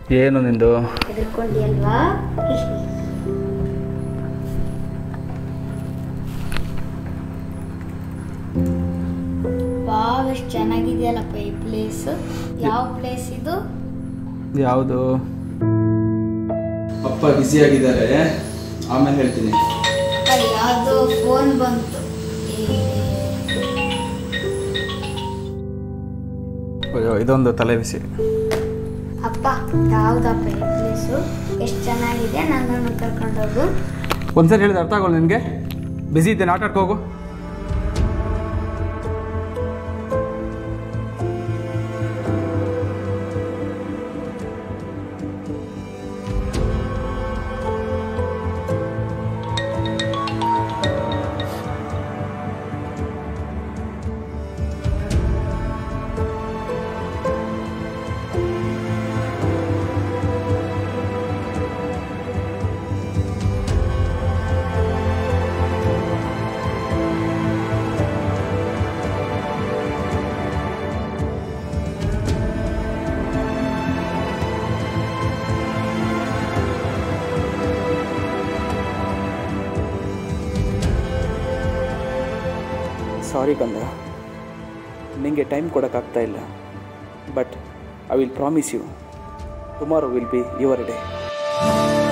ಏನು ನಿಂದು ಹೆದರ್ಕೊಂಡಿ ಅಲ್ವಾ ವಾವ್ ಎಷ್ಟು ಚೆನ್ನಾಗಿದೆಯಲ್ಲಪ್ಪ ಈ ಪ್ಲೇಸ್ ಯಾವ ಪ್ಲೇಸ್ ಇದು ಯಾವುದು ಅಪ್ಪ ಬ್ಯುಸಿ ಆಗಿದ್ದಾರೆ ಆಮೇಲೆ ಹೇಳ್ತೀನಿ ಯಾವುದೋ ಫೋನ್ ಬಂತು ಅಯ್ಯೋ ಇದೊಂದು ತಲೆ ಬಿಸಿ ಅಪ್ಪ ಯಾವ್ದಪ್ಪ ಈ ಪ್ಲೇಸು ಎಷ್ಟು ಚೆನ್ನಾಗಿದೆ ನನ್ನನ್ನು ಕರ್ಕೊಂಡೋಗು ಒಂದ್ಸರಿ ಹೇಳಿದ ಅರ್ಥ ಆಗೋಲ್ಲ ನಿನಗೆ ಬಿಸಿ ಇದ್ದೇನೆ ಆಟ ಆಡ್ಕೊ ಹೋಗು ಸಾರಿ ಕಂದ ನಿಮಗೆ ಟೈಮ್ ಕೊಡೋಕ್ಕಾಗ್ತಾ ಇಲ್ಲ but I will promise you tomorrow will be your day